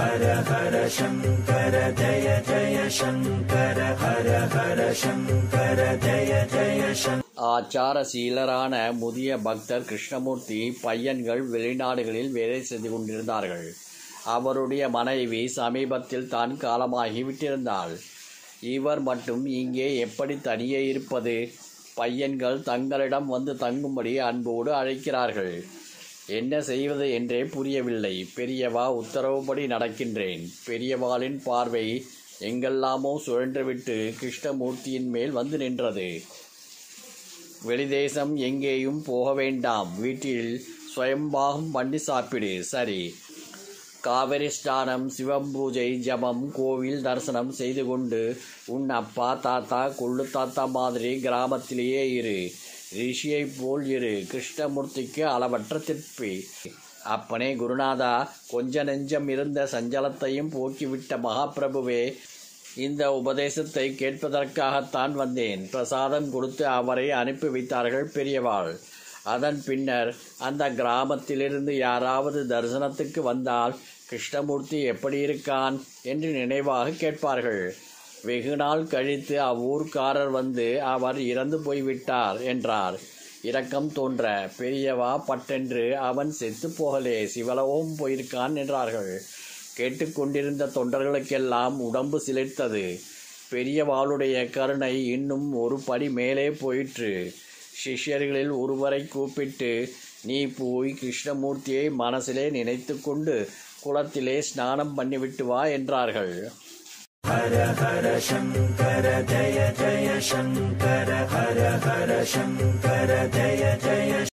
ஹர ஹர சங்கர ஜய ஜய சங்கர ஹர ஹர சங்கர ஜய ஜய சங்கர ஆச்சார சீலரான முதிய பக்தர் கிருஷ்ணமூர்த்தி பையன்கள் வெளிநாடுகளில் வேலை செய்து கொண்டிருந்தார்கள் அவருடைய மனைவி சமீபத்தில் தான் காலமாகி விட்டிருந்தாள் இவர் மட்டும் இங்கே எப்படி தனியே இருப்பது பையன்கள் தங்களிடம் வந்து தங்கும்படி அன்போடு அழைக்கிறார்கள் என்ன செய்வது என்றே புரியவில்லை பெரியவா உத்தரவுப்படி நடக்கின்றேன் பெரியவாளின் பார்வை எங்கெல்லாமோ சுழன்றுவிட்டு கிருஷ்ணமூர்த்தியின் மேல் வந்து நின்றது வெளிதேசம் எங்கேயும் போக வேண்டாம் வீட்டில் சுயம்பாகம் பண்ணி சாப்பிடு சரி காவிரி ஸ்நானம் சிவம் பூஜை ஜபம் கோவில் தரிசனம் செய்து கொண்டு உன் அப்பா தாத்தா கொள்ளு தாத்தா மாதிரி கிராமத்திலேயே இரு ரிஷியைப் போல் இரு கிருஷ்ணமூர்த்திக்கு அளவற்ற திருப்பி அப்பனே குருநாதா கொஞ்ச நெஞ்சம் இருந்த சஞ்சலத்தையும் போக்கிவிட்ட மகாபிரபுவே இந்த உபதேசத்தை கேட்பதற்காகத்தான் வந்தேன் பிரசாதம் கொடுத்து அவரை அனுப்பி வைத்தார்கள் பெரியவாள் அதன் பின்னர் அந்த கிராமத்திலிருந்து யாராவது தரிசனத்துக்கு வந்தால் கிருஷ்ணமூர்த்தி எப்படி இருக்கான் என்று நினைவாக கேட்பார்கள் வெகு நாள் கழித்து அவ்வூர்க்காரர் வந்து அவர் இறந்து போய்விட்டார் என்றார் இரக்கம் தோன்ற பெரியவா பட்டென்று அவன் செத்து போகலே சிவலவும் போயிருக்கான் என்றார்கள் கேட்டுக்கொண்டிருந்த தொண்டர்களுக்கெல்லாம் உடம்பு சிலிர்த்தது பெரியவாளுடைய கருணை இன்னும் ஒரு படி மேலே போயிற்று சிஷ்யர்களில் ஒருவரை கூப்பிட்டு நீ போய் கிருஷ்ணமூர்த்தியை மனசிலே நினைத்து கொண்டு குளத்திலே ஸ்நானம் பண்ணிவிட்டு வா என்றார்கள் ஹர ஹர சங்கர ஜய ஜய சங்கர ஹர ஹர சங்கர ஜய ஜய